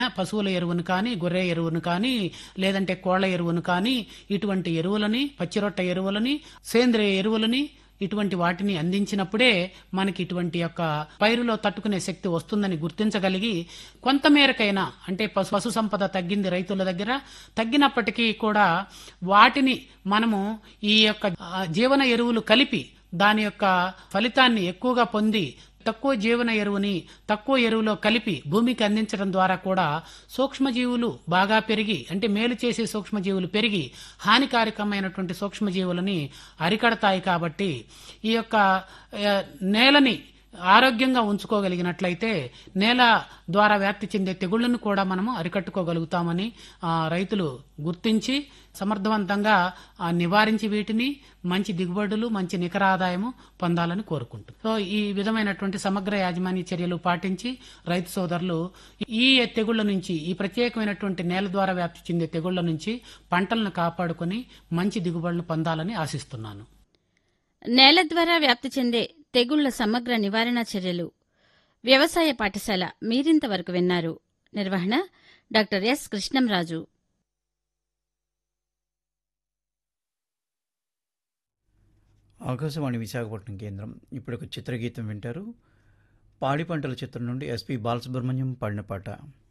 పశువుల ఎరువును కానీ గొర్రె ఎరువును కానీ లేదంటే కోళ్ల ఎరువును కానీ ఇటువంటి ఎరువులని పచ్చిరొట్ట ఎరువులని సేంద్రియ ఎరువులని ఇటువంటి వాటిని అందించినప్పుడే మనకి ఇటువంటి యొక్క పైరులో తట్టుకునే శక్తి వస్తుందని గుర్తించగలిగి కొంతమేరకైనా అంటే పశు పశు సంపద తగ్గింది రైతుల దగ్గర తగ్గినప్పటికీ కూడా వాటిని మనము ఈ యొక్క ఆ, జీవన ఎరువులు కలిపి దాని యొక్క ఫలితాన్ని ఎక్కువగా పొంది తక్కువ జీవన ఎరువుని తక్కువ ఎరువులో కలిపి భూమికి అందించడం ద్వారా కూడా సూక్ష్మజీవులు బాగా పెరిగి అంటే మేలు చేసే సూక్ష్మజీవులు పెరిగి హానికారకమైనటువంటి సూక్ష్మజీవులని అరికడతాయి కాబట్టి ఈ యొక్క ఆ, నేలని ఆరోగ్యంగా ఉంచుకోగలిగినట్లయితే నేల ద్వారా వ్యాప్తి చెందే తెగుళ్లను కూడా మనము అరికట్టుకోగలుగుతామని ఆ, రైతులు గుర్తించి సమర్థవంతంగా ఆ, నివారించి వీటిని మంచి దిగుబడులు మంచి నికర ఆదాయము పొందాలని కోరుకుంటున్నాం సో ఈ విధమైనటువంటి సమగ్ర యాజమాన్య చర్యలు పాటించి రైతు సోదరులు ఈ తెగుళ్ల నుంచి ఈ ప్రత్యేకమైనటువంటి నేల ద్వారా వ్యాప్తి చెందే తెగుళ్ల నుంచి పంటలను కాపాడుకొని మంచి దిగుబడులు పొందాలని ఆశిస్తున్నాను నేల ద్వారా వ్యాప్తి చెందే తెగుళ్ల సమగ్ర నివారణ చర్యలు వ్యవసాయ పాఠశాల మీరింతవరకు విన్నారు నిర్వహణ డాక్టర్ ఎస్ కృష్ణంరాజు ఆకాశవాణి విశాఖపట్నం కేంద్రం ఇప్పుడు ఒక చిత్రగీతం వింటారు పాడి పంటల చిత్రం నుండి ఎస్పి బాలసుబ్రహ్మణ్యం పాడిన పాట